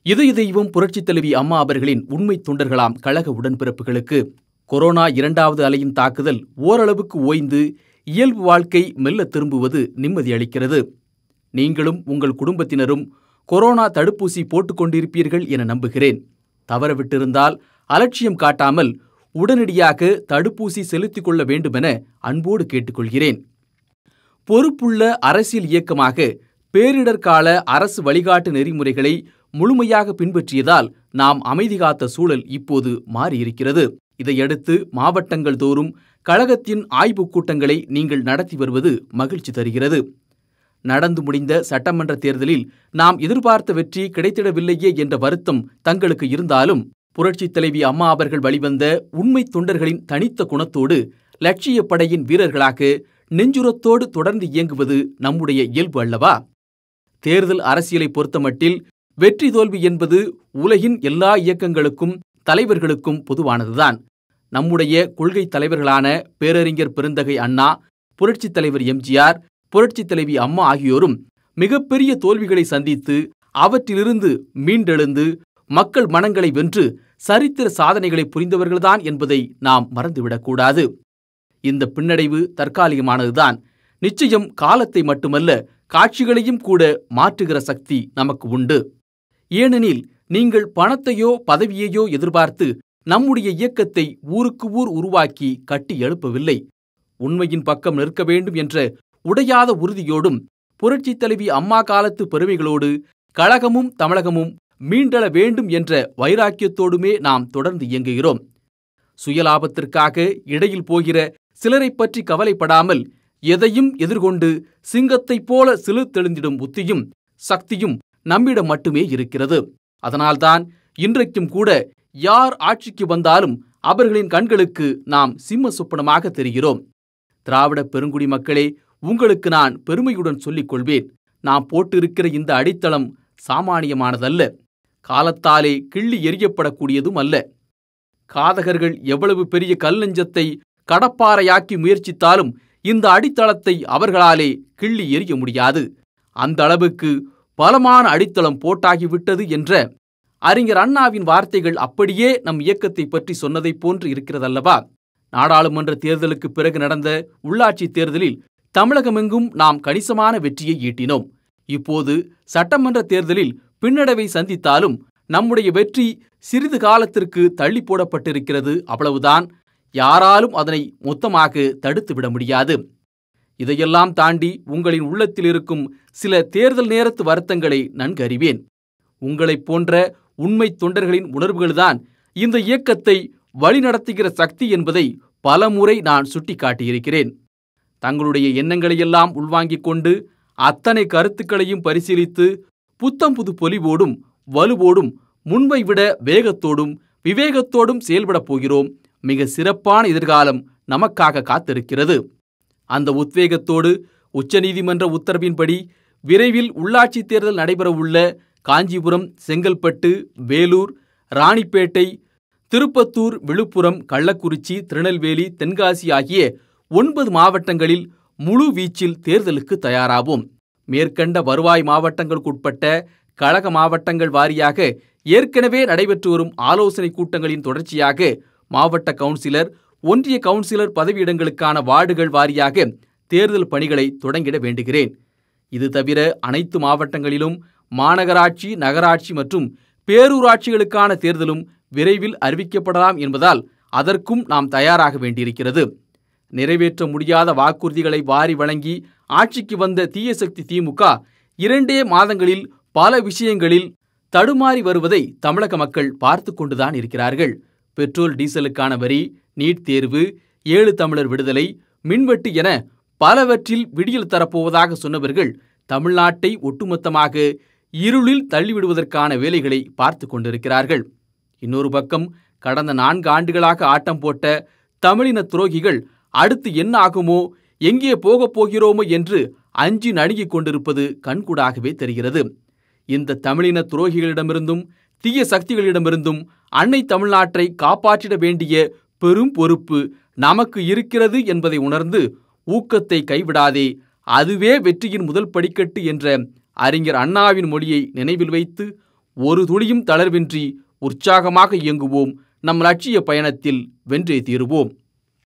இதய தெய்வம் புரட்சித் தலைவி அம்மா அவர்களின் உண்மை தொண்டர்களாம் கழக உடன்பிறப்புகளுக்கு கொரோனா இரண்டாவது அலையின் தாக்குதல் ஓரளவுக்கு ஓய்ந்து இயல்பு வாழ்க்கை மெல்ல திரும்புவது நிம்மதி அளிக்கிறது நீங்களும் உங்கள் குடும்பத்தினரும் கொரோனா தடுப்பூசி போட்டுக் கொண்டிருப்பீர்கள் என நம்புகிறேன் தவறவிட்டிருந்தால் அலட்சியம் காட்டாமல் உடனடியாக தடுப்பூசி செலுத்திக் கொள்ள வேண்டுமென அன்போடு கேட்டுக்கொள்கிறேன் பொறுப்புள்ள அரசியல் இயக்கமாக பேரிடர் கால அரசு வழிகாட்டு நெறிமுறைகளை முழுமையாக பின்பற்றியதால் நாம் அமைதி காத்த சூழல் இப்போது மாறியிருக்கிறது இதையடுத்து மாவட்டங்கள் தோறும் கழகத்தின் ஆய்வுக் கூட்டங்களை நீங்கள் நடத்தி வருவது மகிழ்ச்சி தருகிறது நடந்து முடிந்த சட்டமன்ற தேர்தலில் நாம் எதிர்பார்த்த வெற்றி கிடைத்திடவில்லையே என்ற வருத்தம் தங்களுக்கு இருந்தாலும் புரட்சித் தலைவி அம்மா அவர்கள் வழிவந்த உண்மை தொண்டர்களின் தனித்த குணத்தோடு லட்சிய படையின் வீரர்களாக நெஞ்சுரத்தோடு தொடர்ந்து இயங்குவது நம்முடைய இயல்பு அல்லவா தேர்தல் அரசியலை பொறுத்தமட்டில் வெற்றி தோல்வி என்பது உலகின் எல்லா இயக்கங்களுக்கும் தலைவர்களுக்கும் பொதுவானதுதான் நம்முடைய கொள்கை தலைவர்களான பேரறிஞர் பெருந்தகை அண்ணா புரட்சித் தலைவர் எம்ஜிஆர் புரட்சித் தலைவி அம்மா ஆகியோரும் மிகப்பெரிய தோல்விகளை சந்தித்து அவற்றிலிருந்து மீண்டெழுந்து மக்கள் மனங்களை வென்று சரித்திர சாதனைகளை புரிந்தவர்கள்தான் என்பதை நாம் மறந்துவிடக்கூடாது இந்த பின்னடைவு தற்காலிகமானதுதான் நிச்சயம் காலத்தை மட்டுமல்ல காட்சிகளையும் கூட மாற்றுகிற சக்தி நமக்கு உண்டு ஏனெனில் நீங்கள் பணத்தையோ பதவியையோ எதிர்பார்த்து நம்முடைய இயக்கத்தை ஊருக்கு ஊர் உருவாக்கி கட்டி எழுப்பவில்லை உண்மையின் பக்கம் நிற்க வேண்டும் என்ற உடையாத உறுதியோடும் புரட்சித் தலைவி அம்மா காலத்து பெருமைகளோடு கழகமும் தமிழகமும் மீண்டெழ வேண்டும் என்ற வைராக்கியத்தோடுமே நாம் தொடர்ந்து இயங்குகிறோம் சுயலாபத்திற்காக இடையில் போகிற சிலரைப் பற்றி கவலைப்படாமல் எதையும் எதிர்கொண்டு சிங்கத்தைப் போல சிலுத்தெழுந்திடும் புத்தியும் சக்தியும் நம்மிடம் மட்டுமே இருக்கிறது அதனால்தான் இன்றைக்கும் கூட யார் ஆட்சிக்கு வந்தாலும் அவர்களின் கண்களுக்கு நாம் சிம்ம சொப்பனமாக தெரிகிறோம் திராவிட பெருங்குடி மக்களே உங்களுக்கு நான் பெருமையுடன் சொல்லிக் கொள்வேன் நாம் போட்டிருக்கிற இந்த அடித்தளம் சாமானியமானதல்ல காலத்தாலே கிள்ளி எறியப்படக்கூடியதும் அல்ல காதகர்கள் எவ்வளவு பெரிய கல்லஞ்சத்தை கடப்பாறையாக்கி முயற்சித்தாலும் இந்த அடித்தளத்தை அவர்களாலே கிள்ளி எறிய முடியாது அந்த அளவுக்கு பலமான அடித்தளம் போட்டாகிவிட்டது என்ற அறிஞர் அண்ணாவின் வார்த்தைகள் அப்படியே நம் இயக்கத்தை பற்றி சொன்னதைப் போன்று இருக்கிறதல்லவா நாடாளுமன்ற தேர்தலுக்கு பிறகு நடந்த உள்ளாட்சி தேர்தலில் தமிழகமெங்கும் நாம் கணிசமான வெற்றியை ஈட்டினோம் இப்போது சட்டமன்ற தேர்தலில் பின்னடைவை சந்தித்தாலும் நம்முடைய வெற்றி சிறிது காலத்திற்கு தள்ளி போடப்பட்டிருக்கிறது அவ்வளவுதான் யாராலும் அதனை மொத்தமாக தடுத்துவிட முடியாது இதையெல்லாம் தாண்டி உங்களின் உள்ளத்தில் இருக்கும் சில தேர்தல் நேரத்து வருத்தங்களை நன்கு அறிவேன் உங்களைப் போன்ற உண்மை தொண்டர்களின் உணர்வுகள்தான் இந்த இயக்கத்தை வழிநடத்துகிற சக்தி என்பதை பலமுறை நான் சுட்டிக்காட்டியிருக்கிறேன் தங்களுடைய எண்ணங்களையெல்லாம் உள்வாங்கிக் கொண்டு அத்தனை கருத்துக்களையும் பரிசீலித்து புத்தம் புது பொலிவோடும் வலுவோடும் முன்பை விட வேகத்தோடும் விவேகத்தோடும் செயல்படப் போகிறோம் மிக சிறப்பான எதிர்காலம் நமக்காக காத்திருக்கிறது அந்த உத்வேகத்தோடு உச்சநீதிமன்ற உத்தரவின்படி விரைவில் உள்ளாட்சித் தேர்தல் நடைபெறவுள்ள காஞ்சிபுரம் செங்கல்பட்டு வேலூர் ராணிப்பேட்டை திருப்பத்தூர் விழுப்புரம் கள்ளக்குறிச்சி திருநெல்வேலி தென்காசி ஆகிய ஒன்பது மாவட்டங்களில் முழு வீச்சில் தேர்தலுக்கு தயாராவோம் மேற்கண்ட வருவாய் மாவட்டங்களுக்குட்பட்ட கழக மாவட்டங்கள் வாரியாக ஏற்கனவே நடைபெற்று வரும் ஆலோசனை கூட்டங்களின் தொடர்ச்சியாக மாவட்ட கவுன்சிலர் ஒன்றிய கவுன்சிலர் பதவியிடங்களுக்கான வார்டுகள் வாரியாக தேர்தல் பணிகளை தொடங்கிட வேண்டுகிறேன் இது தவிர அனைத்து மாவட்டங்களிலும் மாநகராட்சி நகராட்சி மற்றும் பேரூராட்சிகளுக்கான தேர்தலும் விரைவில் அறிவிக்கப்படலாம் என்பதால் அதற்கும் நாம் தயாராக வேண்டியிருக்கிறது நிறைவேற்ற முடியாத வாக்குறுதிகளை வாரி வழங்கி ஆட்சிக்கு வந்த தீய சக்தி திமுக இரண்டே மாதங்களில் பல விஷயங்களில் தடுமாறி வருவதை தமிழக மக்கள் பார்த்து கொண்டுதான் இருக்கிறார்கள் பெட்ரோல் டீசலுக்கான வரி நீட் தேர்வு ஏழு தமிழர் விடுதலை மின்வெட்டு என பலவற்றில் விடியல் தரப்போவதாக சொன்னவர்கள் தமிழ்நாட்டை ஒட்டுமொத்தமாக இருளில் தள்ளிவிடுவதற்கான வேலைகளை பார்த்து கொண்டிருக்கிறார்கள் இன்னொரு பக்கம் கடந்த நான்கு ஆண்டுகளாக ஆட்டம் போட்ட தமிழின துரோகிகள் அடுத்து என்ன ஆகுமோ எங்கே போகப் போகிறோமோ என்று அஞ்சி நடுங்கிக் கொண்டிருப்பது கண்கூடாகவே தெரிகிறது இந்த தமிழின துரோகிகளிடமிருந்தும் தீய சக்திகளிடமிருந்தும் அன்னை தமிழ்நாட்டை காப்பாற்றிட வேண்டிய பெரும் பொறுப்பு நமக்கு இருக்கிறது என்பதை உணர்ந்து ஊக்கத்தை கைவிடாதே அதுவே வெற்றியின் முதல் படிக்கட்டு என்ற அறிஞர் அண்ணாவின் மொழியை நினைவில் வைத்து ஒரு துளியும் தளர்வின்றி உற்சாகமாக இயங்குவோம் நம் லட்சிய பயணத்தில் வென்றே தீருவோம்